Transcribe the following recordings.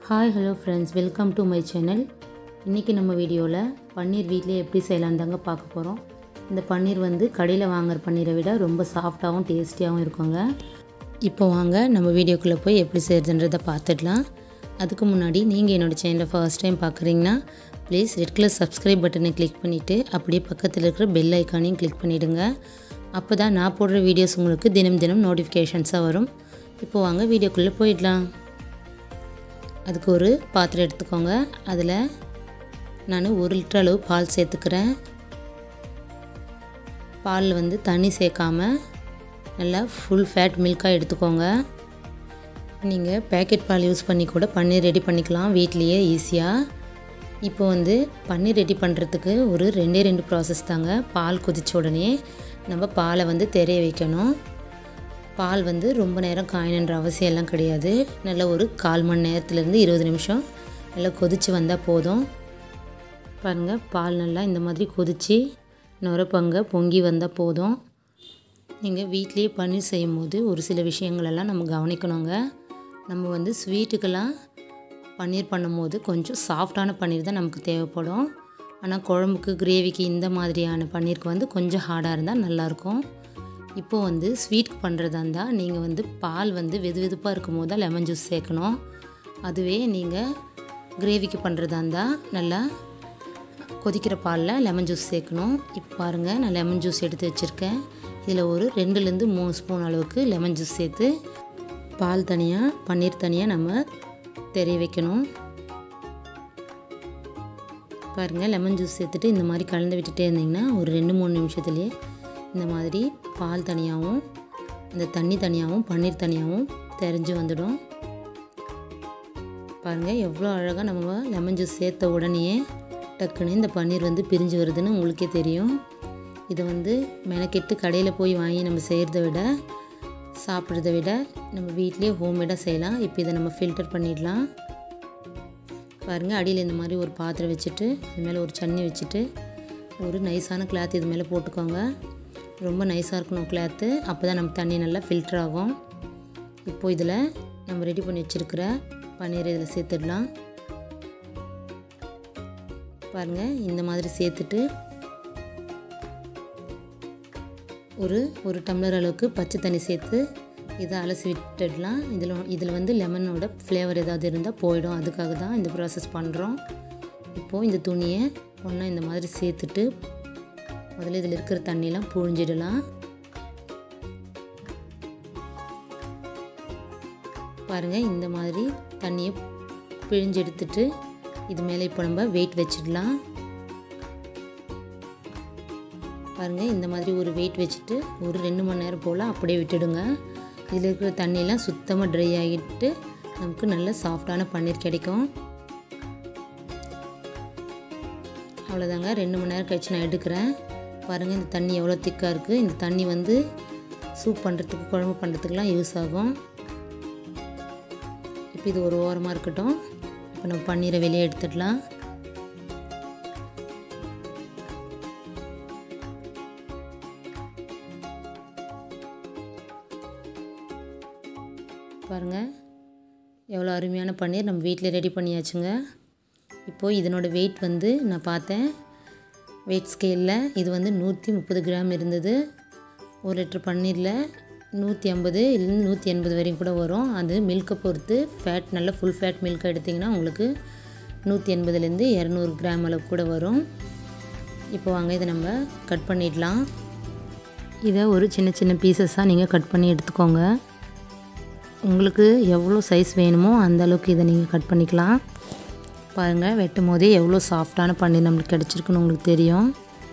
hi hello friends welcome to my channel இன்றைக்கி நம்ம வீடியோவில் பன்னீர் வீட்டிலே எப்படி செய்யலாம் தாங்க பார்க்க போகிறோம் இந்த பன்னீர் வந்து கடையில் வாங்குற பன்னீரை விட ரொம்ப சாஃப்டாகவும் டேஸ்டியாகவும் இருக்குங்க இப்போ வாங்க நம்ம வீடியோக்குள்ளே போய் எப்படி செய்கிறதுன்றதை பார்த்துடலாம் அதுக்கு முன்னாடி நீங்கள் என்னோடய சேனலை ஃபர்ஸ்ட் டைம் பார்க்குறீங்கன்னா ப்ளீஸ் ரெட் கலர் சப்ஸ்கிரைப் பட்டனை கிளிக் பண்ணிவிட்டு அப்படியே பக்கத்தில் இருக்கிற பெல் ஐக்கானையும் கிளிக் பண்ணிவிடுங்க அப்போ தான் நான் போடுற வீடியோஸ் உங்களுக்கு தினம் தினம் நோட்டிஃபிகேஷன்ஸாக வரும் இப்போ வாங்க வீடியோக்குள்ளே போயிடலாம் அதுக்கு ஒரு பாத்திரம் எடுத்துக்கோங்க அதில் நான் ஒரு லிட்டர் அளவு பால் சேர்த்துக்கிறேன் பாலில் வந்து தண்ணி சேர்க்காம நல்லா ஃபுல் ஃபேட் மில்காக எடுத்துக்கோங்க நீங்கள் பேக்கெட் பால் யூஸ் பண்ணி கூட பன்னீர் ரெடி பண்ணிக்கலாம் வீட்லேயே ஈஸியாக இப்போ வந்து பன்னீர் ரெடி பண்ணுறதுக்கு ஒரு ரெண்டே ரெண்டு ப்ராசஸ் தாங்க பால் கொதிச்ச உடனே நம்ம பாலை வந்து தெரிய வைக்கணும் பால் வந்து ரொம்ப நேரம் காயணுன்ற அவசியம் எல்லாம் கிடையாது நல்ல ஒரு கால் மணி நேரத்துலேருந்து இருபது நிமிஷம் நல்லா கொதித்து வந்தால் போதும் பாருங்கள் பால் நல்லா இந்த மாதிரி கொதித்து நுரப்பங்க பொங்கி வந்தால் போதும் நீங்கள் வீட்லேயே பன்னீர் செய்யும் போது ஒரு சில விஷயங்களெல்லாம் நம்ம கவனிக்கணுங்க நம்ம வந்து ஸ்வீட்டுக்கெல்லாம் பன்னீர் பண்ணும்போது கொஞ்சம் சாஃப்டான பன்னீர் தான் நமக்கு தேவைப்படும் ஆனால் குழம்புக்கு கிரேவிக்கு இந்த மாதிரியான பன்னீருக்கு வந்து கொஞ்சம் ஹார்டாக இருந்தால் நல்லாயிருக்கும் இப்போது வந்து ஸ்வீட் பண்ணுறதா இருந்தால் நீங்கள் வந்து பால் வந்து வெது வெதுப்பாக இருக்கும் போது தான் லெமன் ஜூஸ் சேர்க்கணும் அதுவே நீங்கள் கிரேவிக்கு பண்ணுறதா இருந்தால் நல்லா கொதிக்கிற பாலில் லெமன் ஜூஸ் சேர்க்கணும் இப்போ பாருங்கள் நான் லெமன் ஜூஸ் எடுத்து வச்சுருக்கேன் இதில் ஒரு ரெண்டுலேருந்து மூணு ஸ்பூன் அளவுக்கு லெமன் ஜூஸ் சேர்த்து பால் தனியாக பன்னீர் தனியாக நம்ம தெரிய வைக்கணும் பாருங்கள் லெமன் ஜூஸ் சேர்த்துட்டு இந்த மாதிரி கலந்து விட்டுட்டே இருந்திங்கன்னா ஒரு ரெண்டு மூணு நிமிஷத்துலேயே இந்த மாதிரி பால் தனியாகவும் இந்த தண்ணி தனியாகவும் பன்னீர் தனியாகவும் தெரிஞ்சு வந்துடும் பாருங்கள் எவ்வளோ அழகாக நம்ம லெமன் ஜூஸ் சேர்த்த உடனேயே டக்குன்னு இந்த பன்னீர் வந்து பிரிஞ்சு வருதுன்னு உங்களுக்கே தெரியும் இதை வந்து மெனக்கெட்டு கடையில் போய் வாங்கி நம்ம செய்கிறத விட சாப்பிட்றத விட நம்ம வீட்லேயே ஹோம்மேடாக செய்யலாம் இப்போ இதை நம்ம ஃபில்டர் பண்ணிடலாம் பாருங்கள் அடியில் இந்த மாதிரி ஒரு பாத்திரம் வச்சுட்டு அது மேலே ஒரு சன்னி வச்சுட்டு ஒரு நைஸான கிளாத் இது மேலே போட்டுக்கோங்க ரொம்ப நைஸாக இருக்கணும் கிளாத்து அப்போ தான் நம்ம தண்ணி நல்லா ஃபில்டர் ஆகும் இப்போது இதில் நம்ம ரெடி பண்ணி வச்சுருக்கிற பன்னீர் இதில் சேர்த்துடலாம் பாருங்கள் இந்த மாதிரி சேர்த்துட்டு ஒரு ஒரு டம்ளர் அளவுக்கு பச்சை தண்ணி சேர்த்து இதை அலசி விட்டுடலாம் இதில் இதில் வந்து லெமனோட ஃப்ளேவர் ஏதாவது இருந்தால் போயிடும் அதுக்காக தான் இந்த ப்ராசஸ் பண்ணுறோம் இப்போது இந்த துணியை ஒன்றா இந்த மாதிரி சேர்த்துட்டு முதல்ல இதில் இருக்கிற தண்ணியெலாம் புழிஞ்சிடலாம் பாருங்கள் இந்த மாதிரி தண்ணியை பிழிஞ்சு எடுத்துட்டு இது மேலே இப்போ நம்ம வெயிட் வச்சிடலாம் பாருங்கள் இந்த மாதிரி ஒரு வெயிட் வச்சுட்டு ஒரு ரெண்டு மணி நேரம் போல் அப்படியே விட்டுடுங்க இதில் இருக்கிற தண்ணியெலாம் சுத்தமாக ட்ரை ஆகிட்டு நமக்கு நல்ல சாஃப்டான பன்னீர் கிடைக்கும் அவ்வளோதாங்க ரெண்டு மணி நேரம் கழிச்சு நான் எடுக்கிறேன் பாருங்கள் இந்த தண்ணி எவ்வளோ திக்காக இருக்குது இந்த தண்ணி வந்து சூப் பண்ணுறதுக்கு குழம்பு பண்ணுறதுக்கெலாம் யூஸ் ஆகும் இப்போ இது ஒரு ஓரமாக இருக்கட்டும் இப்போ நம்ம பன்னீரை வெளியே எடுத்துடலாம் பாருங்கள் எவ்வளோ அருமையான பன்னீர் நம்ம வீட்டில் ரெடி பண்ணியாச்சுங்க இப்போது இதனோட வெயிட் வந்து நான் பார்த்தேன் வெயிட் ஸ்கேலில் இது வந்து நூற்றி முப்பது கிராம் இருந்தது ஒரு லிட்டர் பன்னீரில் நூற்றி ஐம்பது இல்லைன்னு நூற்றி எண்பது வரையும் கூட வரும் அது மில்கை பொறுத்து ஃபேட் நல்ல ஃபுல் ஃபேட் மில்க் எடுத்திங்கன்னா உங்களுக்கு நூற்றி எண்பதுலேருந்து இரநூறு கிராம் அளவு கூட வரும் இப்போ வாங்க இதை நம்ம கட் பண்ணிடலாம் இதை ஒரு சின்ன சின்ன பீசஸாக நீங்கள் கட் பண்ணி எடுத்துக்கோங்க உங்களுக்கு எவ்வளோ சைஸ் வேணுமோ அந்த அளவுக்கு இதை நீங்கள் கட் பண்ணிக்கலாம் பாருங்கள் வெட்டும் போதே எவ்வளோ சாஃப்டான பன்னீர் நம்மளுக்கு கிடச்சிருக்குன்னு உங்களுக்கு தெரியும்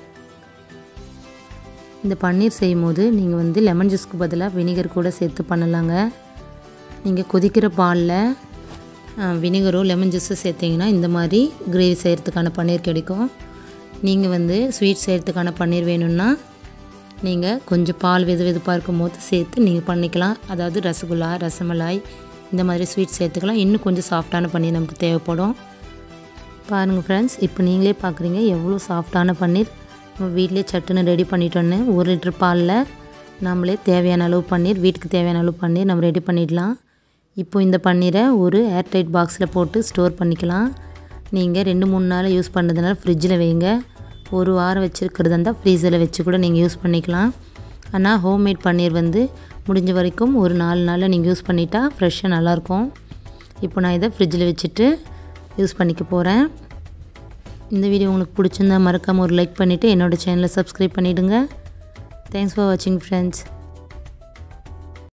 இந்த பன்னீர் செய்யும் போது நீங்கள் வந்து லெமன் ஜூஸ்க்கு பதிலாக வினிகர் கூட சேர்த்து பண்ணலாங்க நீங்கள் கொதிக்கிற பாலில் வினிகரோ லெமன் ஜூஸோ சேர்த்திங்கன்னா இந்த மாதிரி கிரேவி செய்கிறதுக்கான பன்னீர் கிடைக்கும் நீங்கள் வந்து ஸ்வீட் செய்கிறதுக்கான பன்னீர் வேணும்னா நீங்கள் கொஞ்சம் பால் வெது வெதுப்பாக இருக்கும் போது சேர்த்து நீங்கள் பண்ணிக்கலாம் அதாவது ரசகுல்லா ரசமலாய் இந்த மாதிரி ஸ்வீட் சேர்த்துக்கலாம் இன்னும் கொஞ்சம் சாஃப்டான பன்னீர் நமக்கு தேவைப்படும் பாருங்கள் ஃப்ரெண்ட்ஸ் இப்போ நீங்களே பார்க்குறீங்க எவ்வளோ சாஃப்டான பன்னீர் நம்ம வீட்டிலே சட்டுன்னு ரெடி பண்ணிட்டோன்னு ஒரு லிட்டர் பாலில் நம்மளே தேவையான அளவு பன்னீர் வீட்டுக்கு தேவையான அளவு பன்னீர் நம்ம ரெடி பண்ணிடலாம் இப்போ இந்த பன்னீரை ஒரு ஏர்டைட் பாக்ஸில் போட்டு ஸ்டோர் பண்ணிக்கலாம் நீங்கள் ரெண்டு மூணு நாள் யூஸ் பண்ணதுனால ஃப்ரிட்ஜில் வைங்க ஒரு வாரம் வச்சுருக்கிறதா இருந்தால் ஃப்ரீசரில் வச்சு கூட நீங்கள் யூஸ் பண்ணிக்கலாம் ஆனால் ஹோம்மேட் பன்னீர் வந்து முடிஞ்ச வரைக்கும் ஒரு நாலு நாளில் நீங்கள் யூஸ் பண்ணிட்டா ஃப்ரெஷ்ஷாக நல்லாயிருக்கும் இப்போ நான் இதை ஃப்ரிட்ஜில் வச்சுட்டு யூஸ் பண்ணிக்க போகிறேன் இந்த வீடியோ உங்களுக்கு பிடிச்சிருந்தா மறக்காமல் ஒரு லைக் பண்ணிவிட்டு என்னோடய சேனலை சப்ஸ்கிரைப் பண்ணிவிடுங்க தேங்க்ஸ் ஃபார் வாட்சிங் ஃப்ரெண்ட்ஸ்